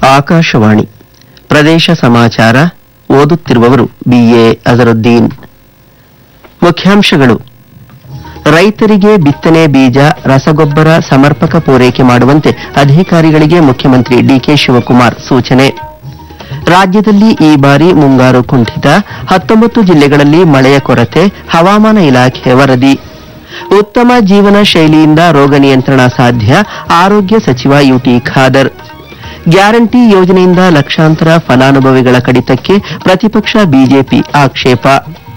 ಆಕಾಶವಾಣಿ ಪ್ರದೇಶ ಸಮಾಚಾರ ಓದುತ್ತಿರುವವರು ಬಿಎ ಅಜರುದ್ದೀನ್ ಮುಖ್ಯಾಂಶಗಳು ರೈತರಿಗೆ ಬಿತ್ತನೆ ಬೀಜ ರಸಗೊಬ್ಬರ ಸಮರ್ಪಕ ಪೂರೈಕೆ ಮಾಡುವಂತೆ ಅಧಿಕಾರಿಗಳಿಗೆ ಮುಖ್ಯಮಂತ್ರಿ ಡಿಕೆ ಶಿವಕುಮಾರ್ ಸೂಚನೆ ರಾಜ್ಯದಲ್ಲಿ ಈ ಬಾರಿ ಮುಂಗಾರು ಕುಂಠಿತ ಹತ್ತೊಂಬತ್ತು ಜಿಲ್ಲೆಗಳಲ್ಲಿ ಮಳೆಯ ಕೊರತೆ ಹವಾಮಾನ ಇಲಾಖೆ ವರದಿ ಉತ್ತಮ ಜೀವನ ಶೈಲಿಯಿಂದ ರೋಗ ನಿಯಂತ್ರಣ ಸಾಧ್ಯ ಆರೋಗ್ಯ ಸಚಿವ ಯುಟಿ ಖಾದರ್ ಗ್ಯಾರಂಟಿ ಯೋಜನೆಯಿಂದ ಲಕ್ಷಾಂತರ ಫಲಾನುಭವಿಗಳ ಕಡಿತಕ್ಕೆ ಪ್ರತಿಪಕ್ಷ ಬಿಜೆಪಿ ಆಕ್ಷೇಪ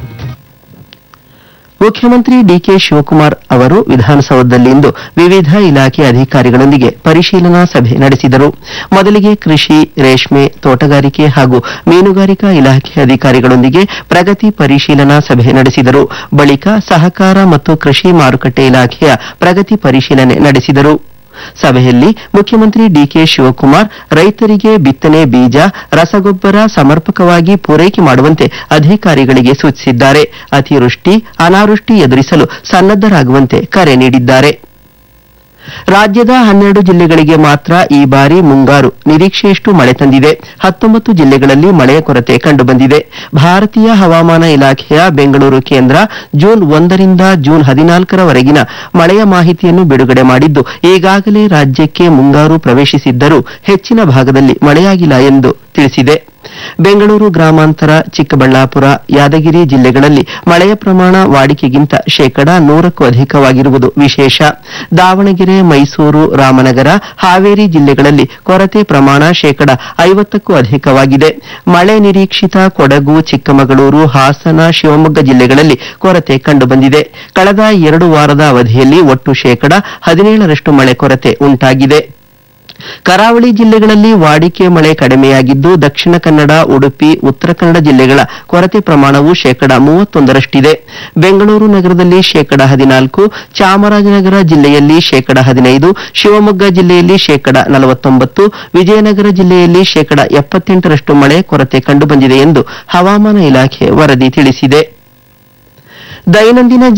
ಮುಖ್ಯಮಂತ್ರಿ ಡಿಕೆ ಶಿವಕುಮಾರ್ ಅವರು ವಿಧಾನಸೌಧದಲ್ಲಿಂದು ವಿವಿಧ ಇಲಾಖೆ ಅಧಿಕಾರಿಗಳೊಂದಿಗೆ ಪರಿಶೀಲನಾ ಸಭೆ ನಡೆಸಿದರು ಮೊದಲಿಗೆ ಕೃಷಿ ರೇಷ್ಮೆ ತೋಟಗಾರಿಕೆ ಹಾಗೂ ಮೀನುಗಾರಿಕಾ ಇಲಾಖೆ ಅಧಿಕಾರಿಗಳೊಂದಿಗೆ ಪ್ರಗತಿ ಪರಿಶೀಲನಾ ಸಭೆ ನಡೆಸಿದರು ಬಳಿಕ ಸಹಕಾರ ಮತ್ತು ಕೃಷಿ ಮಾರುಕಟ್ಟೆ ಇಲಾಖೆಯ ಪ್ರಗತಿ ಪರಿಶೀಲನೆ ನಡೆಸಿದರು ಸಭೆಯಲ್ಲಿ ಮುಖ್ಯಮಂತ್ರಿ ಡಿಕೆ ಶಿವಕುಮಾರ್ ರೈತರಿಗೆ ಬಿತ್ತನೆ ಬೀಜ ರಸಗೊಬ್ಬರ ಸಮರ್ಪಕವಾಗಿ ಪೂರೈಕೆ ಮಾಡುವಂತೆ ಅಧಿಕಾರಿಗಳಿಗೆ ಸೂಚಿಸಿದ್ದಾರೆ ಅತಿವೃಷ್ಟಿ ಅನಾವೃಷ್ಟಿ ಎದುರಿಸಲು ಸನ್ನದ್ದರಾಗುವಂತೆ ಕರೆ ನೀಡಿದ್ದಾರೆ ರಾಜ್ಯದ ಹನ್ನೆರಡು ಜಿಲ್ಲೆಗಳಿಗೆ ಮಾತ್ರ ಈ ಬಾರಿ ಮುಂಗಾರು ನಿರೀಕ್ಷೆಯಷ್ಟು ಮಳೆ ತಂದಿದೆ ಹತ್ತೊಂಬತ್ತು ಜಿಲ್ಲೆಗಳಲ್ಲಿ ಮಳೆಯ ಕೊರತೆ ಕಂಡುಬಂದಿದೆ ಭಾರತೀಯ ಹವಾಮಾನ ಇಲಾಖೆಯ ಬೆಂಗಳೂರು ಕೇಂದ್ರ ಜೂನ್ ಒಂದರಿಂದ ಜೂನ್ ಹದಿನಾಲ್ಕರವರೆಗಿನ ಮಳೆಯ ಮಾಹಿತಿಯನ್ನು ಬಿಡುಗಡೆ ಮಾಡಿದ್ದು ಈಗಾಗಲೇ ರಾಜ್ಯಕ್ಕೆ ಮುಂಗಾರು ಪ್ರವೇಶಿಸಿದ್ದರೂ ಹೆಚ್ಚಿನ ಭಾಗದಲ್ಲಿ ಮಳೆಯಾಗಿಲ್ಲ ಎಂದು ತಿಳಿಸಿದೆ ಬೆಂಗಳೂರು ಗ್ರಾಮಾಂತರ ಚಿಕ್ಕಬಳ್ಳಾಪುರ ಯಾದಗಿರಿ ಜಿಲ್ಲೆಗಳಲ್ಲಿ ಮಳೆಯ ಪ್ರಮಾಣ ವಾಡಿಕೆಗಿಂತ ಶೇಕಡಾ ನೂರಕ್ಕೂ ಅಧಿಕವಾಗಿರುವುದು ವಿಶೇಷ ದಾವಣಗೆರೆ ಮೈಸೂರು ರಾಮನಗರ ಹಾವೇರಿ ಜಿಲ್ಲೆಗಳಲ್ಲಿ ಕೊರತೆ ಪ್ರಮಾಣ ಶೇಕಡಾ ಐವತ್ತಕ್ಕೂ ಅಧಿಕವಾಗಿದೆ ಮಳೆ ನಿರೀಕ್ಷಿತ ಕೊಡಗು ಚಿಕ್ಕಮಗಳೂರು ಹಾಸನ ಶಿವಮೊಗ್ಗ ಜಿಲ್ಲೆಗಳಲ್ಲಿ ಕೊರತೆ ಕಂಡುಬಂದಿದೆ ಕಳೆದ ಎರಡು ವಾರದ ಅವಧಿಯಲ್ಲಿ ಒಟ್ಟು ಶೇಕಡಾ ಹದಿನೇಳರಷ್ಟು ಮಳೆ ಕೊರತೆ ಉಂಟಾಗಿದೆ ಕರಾವಳಿ ಜಿಲ್ಲೆಗಳಲ್ಲಿ ವಾಡಿಕೆ ಮಳೆ ಕಡಿಮೆಯಾಗಿದ್ದು ದಕ್ಷಿಣ ಕನ್ನಡ ಉಡುಪಿ ಉತ್ತರ ಕನ್ನಡ ಜಿಲ್ಲೆಗಳ ಕೊರತೆ ಪ್ರಮಾಣವು ಶೇಕಡಾ ಮೂವತ್ತೊಂದರಷ್ಟಿದೆ ಬೆಂಗಳೂರು ನಗರದಲ್ಲಿ ಶೇಕಡಾ ಹದಿನಾಲ್ಕು ಚಾಮರಾಜನಗರ ಜಿಲ್ಲೆಯಲ್ಲಿ ಶೇಕಡಾ ಹದಿನೈದು ಶಿವಮೊಗ್ಗ ಜಿಲ್ಲೆಯಲ್ಲಿ ಶೇಕಡಾ ನಲವತ್ತೊಂಬತ್ತು ವಿಜಯನಗರ ಜಿಲ್ಲೆಯಲ್ಲಿ ಶೇಕಡಾ ಎಪ್ಪತ್ತೆಂಟರಷ್ಟು ಮಳೆ ಕೊರತೆ ಕಂಡುಬಂದಿದೆ ಎಂದು ಹವಾಮಾನ ಇಲಾಖೆ ವರದಿ ತಿಳಿಸಿದೆ ದೈನಂದಿನ